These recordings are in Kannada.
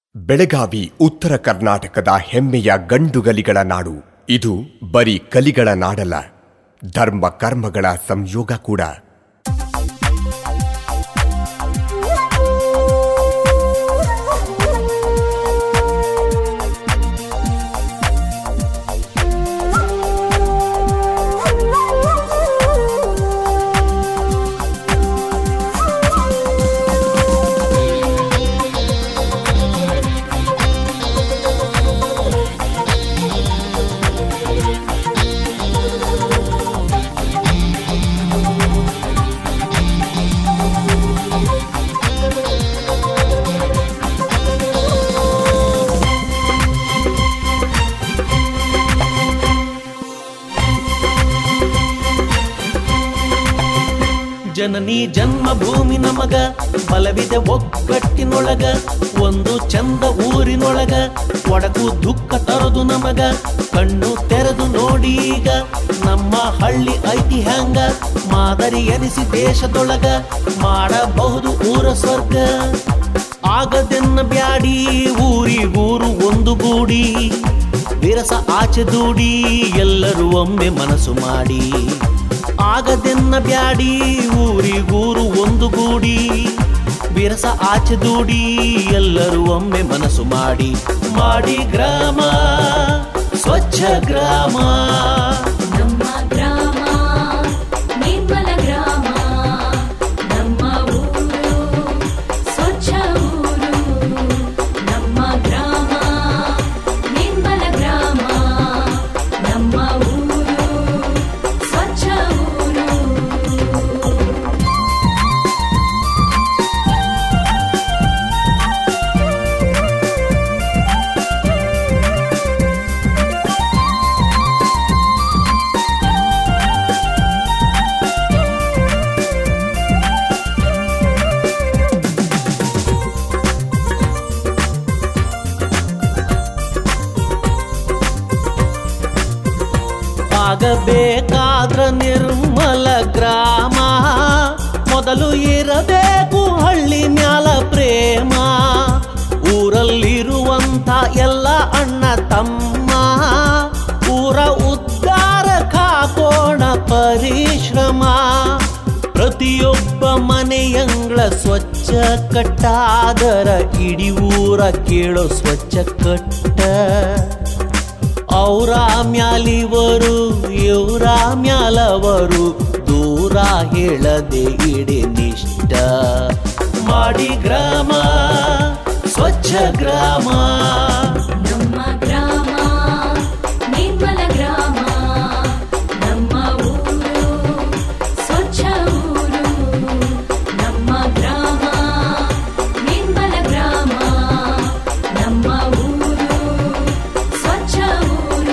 ಬೆಳಗಾವಿ ಉತ್ತರ ಕರ್ನಾಟಕದ ಹೆಮ್ಮೆಯ ಗಂಡುಗಲಿಗಳ ನಾಡು ಇದು ಬರೀ ಕಲಿಗಳ ನಾಡಲ್ಲ ಧರ್ಮ ಕರ್ಮಗಳ ಸಂಯೋಗ ಕೂಡ ಜನನಿ ಜನ್ಮಭೂಮಿ ನಮಗ ಬಲವಿದೆ ಒಗ್ಗಟ್ಟಿನೊಳಗ ಒಂದು ಚಂದ ಊರಿನೊಳಗ ಒಡಕು ದುಃಖ ತರದು ನಮಗ ಕಣ್ಣು ತೆರೆದು ನೋಡಿ ಈಗ ನಮ್ಮ ಹಳ್ಳಿ ಐತಿ ಹ್ಯಾಂಗ ಮಾದರಿ ಎನಿಸಿ ದೇಶದೊಳಗ ಮಾಡಬಹುದು ಊರ ಸ್ವರ್ಗ ಆಗದೆನ್ನ ಬ್ಯಾಡಿ ಊರಿಗೂರು ಒಂದು ಗೂಡಿ ವಿರಸ ಆಚೆ ದೂಡಿ ಎಲ್ಲರೂ ಒಮ್ಮೆ ಮನಸ್ಸು ಮಾಡಿ ಆಗದೆನ್ನ ಬ್ಯಾಡಿ ಊರಿಗೂರು ಒಂದು ಗೂಡಿ ವಿರಸ ಆಚೆ ದೂಡಿ ಎಲ್ಲರೂ ಒಮ್ಮೆ ಮನಸ್ಸು ಮಾಡಿ ಮಾಡಿ ಗ್ರಾಮ ಸ್ವಚ್ಛ ಗ್ರಾಮ ನಮ್ಮ ಗ್ರಾಮ ನಿರ್ಮಲ ಗ್ರಾಮ ನಮ್ಮ ಊರು ಸ್ವಚ್ಛ ಊರು ನಮ್ಮ ಗ್ರಾಮ ನಿರ್ಮಲ ಗ್ರಾಮ ನಮ್ಮ ಊರು ಸ್ವಚ್ಛ ಊರು ಆಗಬೇಕಾದ್ರ ನಿರ್ಮಲ ಗ್ರಾಮ ಮೊದಲು ಇರಬೇಕು ಹಳ್ಳಿ ಮ್ಯಾಲ ಪ್ರೇಮ ಊರಲ್ಲಿರುವಂಥ ಎಲ್ಲ ಅಣ್ಣ ತಮ್ಮ ಊರ ಉದ್ಧಾರ ಕಾಕೋಣ ಪರಿಶ್ರಮ ಪ್ರತಿಯೊಬ್ಬ ಮನೆಯಂಗಳ ಸ್ವಚ್ಛ ಕಟ್ಟಾದರ ಇಡೀ ಊರ ಕೇಳೋ ಸ್ವಚ್ಛ ಕಟ್ಟ ಔರ ಮ್ಯಾಲಿವರು ಇವ್ರ ಮ್ಯಾಲವರು ದೂರ ಹೇಳದೆ ಇಡೆ ನಿಷ್ಠ ಮಾಡಿ ಗ್ರಾಮ ಸ್ವಚ್ಛ ಗ್ರಾಮ ನಮ್ಮ ಗ್ರಾಮ ನಿರ್ಮಲ ಗ್ರಾಮ ನಮ್ಮ ಊರು ಸ್ವಚ್ಛ ಊರು ನಮ್ಮ ಗ್ರಾಮ ನಿರ್ಮಲ ಗ್ರಾಮ ನಮ್ಮ ಊರು ಸ್ವಚ್ಛ ಊರು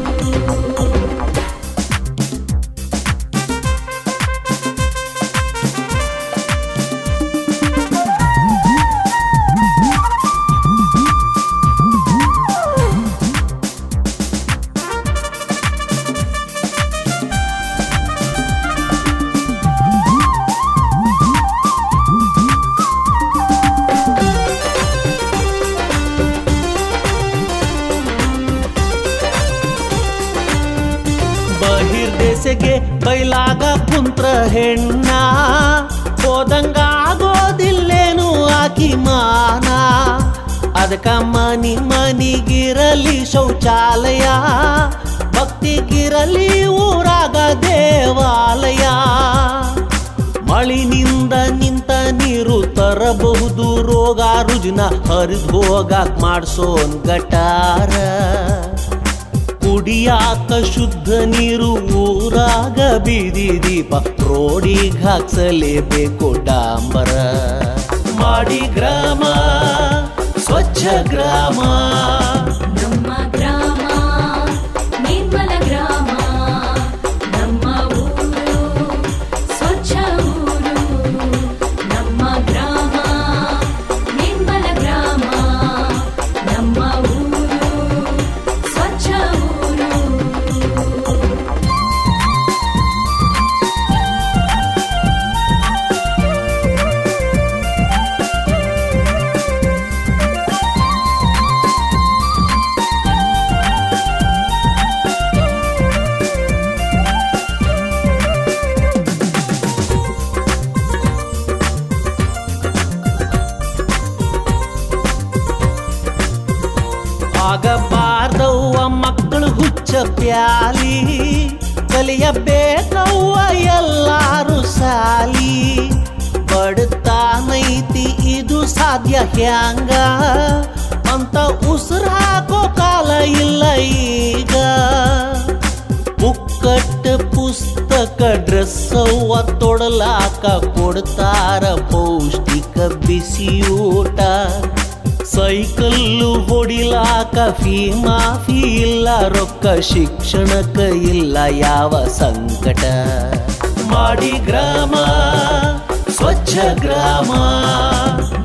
ಬಹಿರ್ದೇಶಕ್ಕೆ ಬೈಲಾಗ ಕುಂತ್ರ ಹೆಣ್ಣ ಹೋದಂಗಾಗೋದಿಲ್ಲೇನು ಆಕಿ ಮಾನ ಅದಕ್ಕ ಮನಿ ಮನಿಗಿರಲಿ ಶೌಚಾಲಯ ಭಕ್ತಿಗಿರಲಿ ಊರಾಗ ದೇವಾಲಯ ಮಳಿನಿಂದ ನಿಂತ ನೀರು ತರಬಹುದು ರೋಗ ರುಜಿನ ಹರಿದು ಹೋಗಾಕ್ ಮಾಡ್ಸೋನ್ ಗಟಾರ ಕುಡಿಯಾಕ ಶುದ್ಧ ನೀರು ಊರಾಗ ಬೀದಿ ದೀಪ ರೋಡಿಗೆ ಹಾಕ್ಸಲೇಬೇಕು ಡಾಂಬರ ಮಾಡಿ ಗ್ರಾಮ ಸ್ವಚ್ಛ ಗ್ರಾಮ ನಮ್ಮ ಗ್ರಾಮ ನಿರ್ಮಲ ಗ್ರಾಮ ನಮ್ಮ ಊರು ಸ್ವಚ್ಛ ಊರು ನಮ್ಮ ಗ್ರಾಮ ನಿರ್ಮಲ ಗ್ರಾಮ ನಮ್ಮ ಊರು ಸ್ವಚ್ಛ ಊರು ಮಾಡಿ ಆಗಬಾರ್ದವ್ವ ಮಕ್ಕಳು ಹುಚ್ಚ ಪ್ಯಾಲಿ ಕಲಿಯಬೇಕವ್ವ ಎಲ್ಲಾರು ಸಾಲಿ ಬಡತಾನೈತಿ ಇದು ಸಾಧ್ಯ ಹ್ಯಾಂಗ ಅಂತ ಉಸಿರು ಹಾಕೋ ಕಾಲ ಇಲ್ಲ ಈಗ ಪುಕ್ಕಟ್ಟ ಪುಸ್ತಕ ಡ್ರೆಸ್ ಅವ್ವ ತೊಡಲಾಕ ಕೊಡ್ತಾರ ಪೌಷ್ಟಿಕ ಬಿಸಿಯೂಟ ಸೈಕಲ್ಲು ಹೊಡಿಲಾಕ ಫೀ ಮಾಫಿ ಇಲ್ಲ ರೊಕ್ಕ ಶಿಕ್ಷಣಕ್ಕ ಇಲ್ಲ ಯಾವ ಸಂಕಟ ಮಾಡಿ ಗ್ರಾಮ ಸ್ವಚ್ಛ ಗ್ರಾಮ